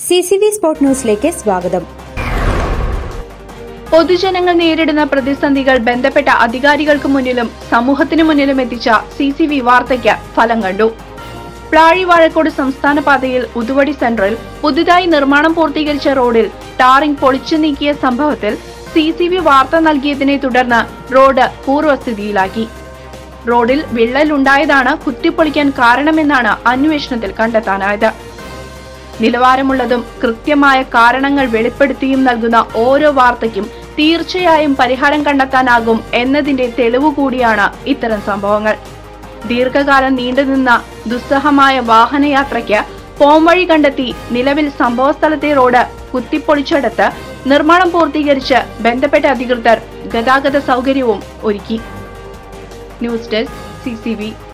C C V sport ന്യൂസിലേക്ക് സ്വാഗതം പൊതുജനങ്ങൾ നേരിടുന്ന പ്രതിസന്ധികൾ ബന്ധപ്പെട്ട അധികാരികൾക്ക് മുന്നിലും സമൂഹത്തിനു മുന്നിലും എത്തിച്ച സി സി വി വാർത്തയ്ക്ക് ഫലം കണ്ടു പ്ലാഴി വാഴക്കോട് സംസ്ഥാന പാതയിൽ ഉതുവടി സെൻട്രൽ പുതുതായി നിർമ്മാണം പൂർത്തീകരിച്ച റോഡിൽ ടാറിംഗ് പൊളിച്ചു നീക്കിയ സംഭവത്തിൽ സി സി വി വാർത്ത നൽകിയതിനെ തുടർന്ന് റോഡ് പൂർവ്വസ്ഥിതിയിലാക്കി റോഡിൽ വിള്ളലുണ്ടായതാണ് കുത്തിപ്പൊളിക്കാൻ കാരണമെന്നാണ് അന്വേഷണത്തിൽ കണ്ടെത്താനായത് നിലവാരമുള്ളതും കൃത്യമായ കാരണങ്ങൾ വെളിപ്പെടുത്തിയും നൽകുന്ന ഓരോ വാർത്തയ്ക്കും തീർച്ചയായും പരിഹാരം കണ്ടെത്താനാകും എന്നതിന്റെ തെളിവ് കൂടിയാണ് ഇത്തരം സംഭവങ്ങൾ ദീർഘകാലം നീണ്ടുനിന്ന ദുസ്സഹമായ വാഹനയാത്രയ്ക്ക് പോംവഴി കണ്ടെത്തി നിലവിൽ സംഭവസ്ഥലത്തെ റോഡ് കുത്തിപ്പൊളിച്ചെടുത്ത് നിർമ്മാണം പൂർത്തീകരിച്ച് ബന്ധപ്പെട്ട അധികൃതർ ഗതാഗത സൗകര്യവും ഒരുക്കി ന്യൂസ് ഡെസ്ക് സി